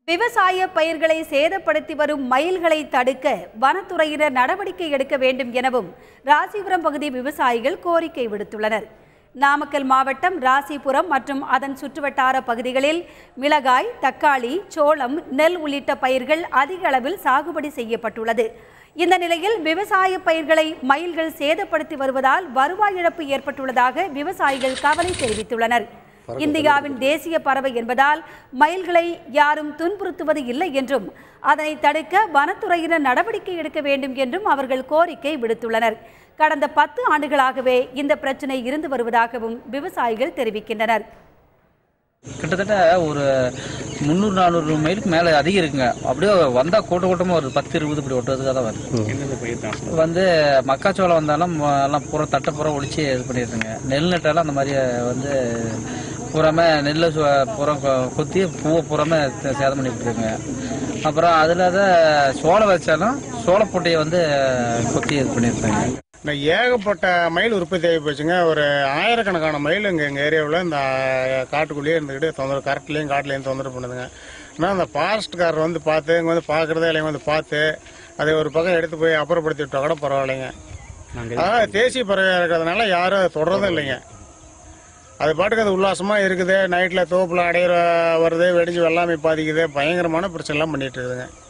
விவசாய பயிர்களை சேதப்படுத்தி வரும் மயில்களை தடுக்க வனத்துறையினர் நடவடிக்கை எடுக்க வேண்டும் எனவும் ராசிபுரம் பகுதி விவசாயிகள் கோரிக்கை விடுத்துள்ளனர் நாமக்கல் மாவட்டம் ராசிபுரம் மற்றும் அதன் சுற்றுவட்டார பகுதிகளில் மிளகாய் தக்காளி சோளம் நெல் உள்ளிட்ட பயிர்கள் அதிக அளவில் சாகுபடி செய்யப்பட்டுள்ளது இந்த நிலையில் விவசாய பயிர்களை மயில்கள் சேதப்படுத்தி வருவதால் வருவாய் இழப்பு ஏற்பட்டுள்ளதாக விவசாயிகள் கவலை தெரிவித்துள்ளனர் இந்தியாவின் தேசிய பறவை என்பதால் மயில்களை யாரும் துன்புறுத்துவது இல்லை என்றும் அதனை தடுக்க வனத்துறையினர் நடவடிக்கை எடுக்க வேண்டும் என்றும் அவர்கள் கோரிக்கை விடுத்துள்ளனர் கடந்த பத்து ஆண்டுகளாகவே இந்த பிரச்சனை இருந்து வருவதாகவும் விவசாயிகள் தெரிவிக்கின்றனர் கிட்டத்தட்ட ஒரு முந்நூறு நானூறு மைலுக்கு மேலே அதிகம் இருக்குங்க அப்படியே வந்தால் கூட்ட கூட்டமாக வருது பத்து இருபது இப்படி ஒட்டுறதுக்காக தான் வருது வந்து மக்காச்சோளம் வந்தாலும் ம- எல்லாம் பூரா தட்டை பூரா ஒழிச்சு இது பண்ணிடுதுங்க நெல் நட்டாலும் அந்த மாதிரி வந்து பூராமே நெல்லை சு- பூரா கொ- கொத்தி பூவை பூராமே சே- சேதம் பண்ணி விட்டுருங்க அப்புறம் அதில் தான் சோளம் வச்சாலும் சோளப்பொட்டையை வந்து கொத்தி இது பண்ணியிருந்தாங்க இந்த ஏகப்பட்ட மயில் உற்பத்தி ஆகி போச்சுங்க ஒரு ஆயிரக்கணக்கான மயில் இங்கே எங்கள் ஏரியாவில் இந்த காட்டுக்குள்ளேயே இருந்துக்கிட்டு தொந்தரவு கரெக்ட்லேயும் காட்டுலேயும் தொந்தரவு பண்ணுதுங்க ஆனால் அந்த ஃபாரஸ்ட்காரர் வந்து பார்த்து இங்கே வந்து பார்க்குறதே இல்லைங்க வந்து பார்த்து அதை ஒரு பக்கம் எடுத்து போய் அப்புறப்படுத்தி விட்டா கூட பரவாயில்லைங்க அதாவது தேசிய பறவையாக இருக்கிறதுனால யாரும் அதை தொடரதும் இல்லைங்க அது பாட்டுக்கு அது உல்லாசமாக இருக்குது நைட்டில் தோப்பில் அடையிற வருது வெடிச்சு வெள்ளாமை பாதிக்குது பயங்கரமான பிரச்சனைலாம் பண்ணிட்டு இருக்குதுங்க